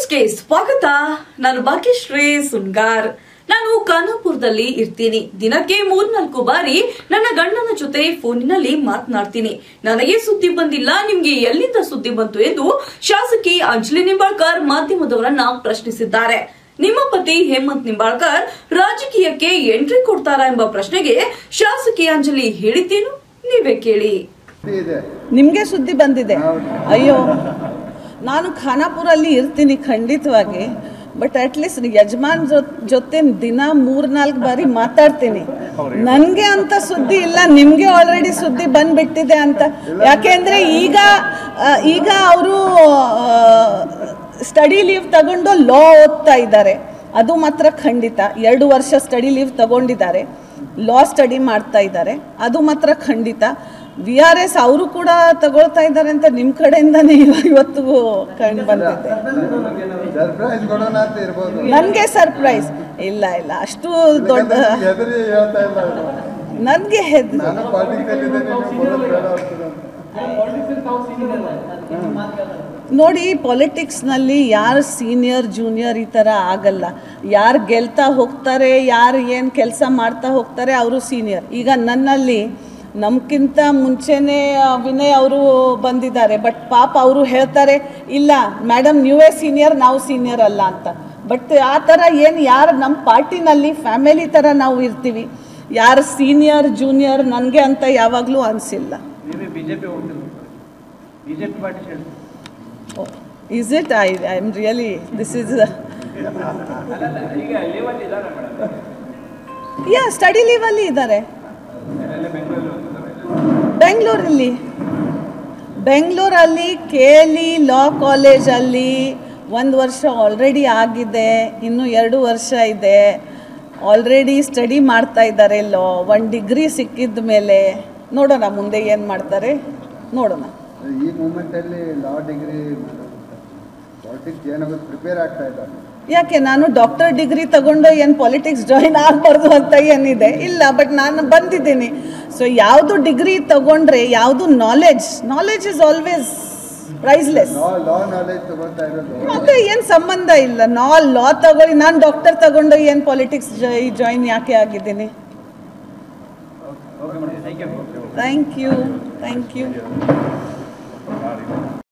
ನ್ಯೂಸ್ಗೆ ಸ್ವಾಗತ ನಾನು ಭಾಗ್ಯಶ್ರೀ ಸುನ್ಗಾರ್ ನಾನು ಖಾನಾಪುರದಲ್ಲಿ ಇರ್ತೀನಿ ದಿನಕ್ಕೆ ಮೂರ್ನಾಲ್ಕು ಬಾರಿ ನನ್ನ ಗಂಡನ ಜೊತೆ ಫೋನಿನಲ್ಲಿ ಮಾತನಾಡ್ತೀನಿ ನನಗೆ ಸುದ್ದಿ ಬಂದಿಲ್ಲ ನಿಮ್ಗೆ ಎಲ್ಲಿಂದ ಸುದ್ದಿ ಬಂತು ಎಂದು ಶಾಸಕಿ ಅಂಜಲಿ ನಿಂಬಾಳ್ಕರ್ ಮಾಧ್ಯಮದವರನ್ನ ಪ್ರಶ್ನಿಸಿದ್ದಾರೆ ನಿಮ್ಮ ಪತಿ ಹೇಮಂತ್ ನಿಂಬಾಳ್ಕರ್ ರಾಜಕೀಯಕ್ಕೆ ಎಂಟ್ರಿ ಕೊಡ್ತಾರಾ ಎಂಬ ಪ್ರಶ್ನೆಗೆ ಶಾಸಕಿ ಅಂಜಲಿ ಹೇಳಿದ್ದೇನು ನೀವೇ ಕೇಳಿ ಇದೆ ನಿಮಗೆ ಸುದ್ದಿ ಬಂದಿದೆ ಅಯ್ಯೋ ನಾನು ಖಾನಾಪುರಲ್ಲಿ ಇರ್ತೀನಿ ಖಂಡಿತವಾಗಿ ಬಟ್ ಅಟ್ಲೀಸ್ಟ್ ಯಜಮಾನ್ ಜೊತೆ ದಿನ ಮೂರ್ನಾಲ್ಕು ಬಾರಿ ಮಾತಾಡ್ತೀನಿ ನನಗೆ ಅಂತ ಸುದ್ದಿ ಇಲ್ಲ ನಿಮಗೆ ಆಲ್ರೆಡಿ ಸುದ್ದಿ ಬಂದ್ಬಿಟ್ಟಿದೆ ಅಂತ ಯಾಕೆಂದ್ರೆ ಈಗ ಆ, ಈಗ ಅವರು ಸ್ಟಡಿ ಲೀವ್ ತಗೊಂಡು ಲಾ ಓದ್ತಾ ಇದ್ದಾರೆ ಅದು ಮಾತ್ರ ಖಂಡಿತ ಎರಡು ವರ್ಷ ಸ್ಟಡಿ ಲೀವ್ ತಗೊಂಡಿದ್ದಾರೆ ಲಾ ಸ್ಟಡಿ ಮಾಡ್ತಾ ಇದ್ದಾರೆ ಅದು ಮಾತ್ರ ಖಂಡಿತ ವಿ ಆರ್ ಎಸ್ ಅವರು ಕೂಡ ತಗೊಳ್ತಾ ಇದ್ದಾರೆ ಅಂತ ನಿಮ್ಮ ಕಡೆಯಿಂದನೇ ಇವ- ಇವತ್ತು ಕಂಡು ಬಂದಿದೆ ಸರ್ಪ್ರೈಸ್ ಕೊಡೋಣ ಅಂತ ಇರ್ಬೋದು ನನಗೆ ಸರ್ಪ್ರೈಸ್ ಇಲ್ಲ ಇಲ್ಲ ಅಷ್ಟು ದೊಡ್ಡ ಯಾಕಂದ್ರೆ ಹೆದರಿ ಹೇಳ್ತಾ ಇಲ್ಲ ಅವ್ರು. ನನಗೆ ಹೆದ್ ನಾನು ಪಾಲಿಟಿಕ್ಸ್ ಅಲ್ಲಿ ಇದ್ದೇನೆ ನೀವು ಬರೋದು ಬೇಡ ಆಗ್ತದೆ ಅಂತ. ನೋಡಿ ಪಾಲಿಟಿಕ್ಸ್ನಲ್ಲಿ ಯಾರು ಸೀನಿಯರ್ ಜೂನಿಯರ್ ಈ ಥರ ಆಗಲ್ಲ ಯಾರು ಗೆಲ್ತಾ ಹೋಗ್ತಾರೆ ಯಾರು ಏನು ಕೆಲಸ ಮಾಡ್ತಾ ಹೋಗ್ತಾರೆ ಅವರು ಸೀನಿಯರ್ ಈಗ ನನ್ನಲ್ಲಿ ನಮ್ಗಿಂತ ಮುಂಚೆನೇ ಆ, ವಿನಯ್ ಅವರು ಬಂದಿದ್ದಾರೆ ಬಟ್ ಪಾಪ ಅವರು ಹೇಳ್ತಾರೆ ಇಲ್ಲ ಮೇಡಮ್ ನೀವೇ ಸೀನಿಯರ್ ನಾವು ಸೀನಿಯರ್ ಅಲ್ಲ ಅಂತ ಬಟ್ ಆ ಥರ ಏನು ಯಾರು ನಮ್ಮ ಪಾರ್ಟಿನಲ್ಲಿ ಫ್ಯಾಮಿಲಿ ಥರ ನಾವು ಇರ್ತೀವಿ ಯಾರು ಸೀನಿಯರ್ ಜೂನಿಯರ್ ನನಗೆ ಅಂತ ಯಾವಾಗಲೂ ಅನಿಸಿಲ್ಲ ನೀವೇ ಬಿಜೆಪಿ ಹೋಗ್ತಿಲ್ಲ ಬಿಜೆಪಿ ಪಾರ್ಟಿ ಸೇರಿ Is it? I I'm really. This is. A, ಈಗ ಲೇವಲ್ಲಿ ಇದ್ದಾರೆ ಮೇಡಮ್ yeah, ಸ್ಟಡಿ ಲೀವಲ್ಲಿ ಇದ್ದಾರೆ ಬೆಂಗಳೂರಲ್ಲಿ ಬೆಂಗಳೂರಲ್ಲಿ ಕೆ ಎಲ್ ಇ ಲಾ ಕಾಲೇಜಲ್ಲಿ ಒಂದು ವರ್ಷ ಆಲ್ರೆಡಿ ಆಗಿದೆ ಇನ್ನು ಎರಡು ವರ್ಷ ಇದೆ ಆಲ್ರೆಡಿ ಸ್ಟಡಿ ಮಾಡ್ತಾ ಇದ್ದಾರೆ ಲಾ ಒಂದು ಡಿಗ್ರಿ ಸಿಕ್ಕಿದ ಮೇಲೆ ನೋಡೋಣ ಮುಂದೆ ಏನು ಮಾಡ್ತಾರೆ ನೋಡೋಣ ಈ ಮೂಮೆಂಟ್ ಅಲ್ಲಿ ಲಾ ಡಿಗ್ರಿ ಪಾಲಿಟಿಕ್ಸ್ ಏನಾಗೋದು ಪ್ರಿಪೇರ್ ಆಗ್ತಾ ಇದ್ದಾರೆ ಯಾಕೆ ನಾನು ಡಾಕ್ಟರ್ ಡಿಗ್ರಿ ತಗೊಂಡು ಏನು ಪಾಲಿಟಿಕ್ಸ್ ಜಾಯಿನ್ ಆಗಬಾರ್ದು ಅಂತ ಏನಿದೆ ಇಲ್ಲ ಬಟ್ ನಾನು ಬಂದಿದ್ದೀನಿ ಸೊ ಯಾವುದು ಡಿಗ್ರಿ ತಗೊಂಡ್ರೆ ಯಾವುದು knowledge knowledge is always priceless law law knowledge ತಗೊಳ್ತಾ ಇರೋದು ಮತ್ತೆ ಏನು ಸಂಬಂಧ ಇಲ್ಲ ನಾ ಲಾ ತಗೊಳ್ಳಿ ನಾನು ಡಾಕ್ಟರ್ ತಗೊಂಡು ಏನು ಪಾಲಿಟಿಕ್ಸ್ ಜಾಯಿನ್ ಯಾಕೆ ಆಗಿದ್ದೀನಿ okay madam thank you thank you thank you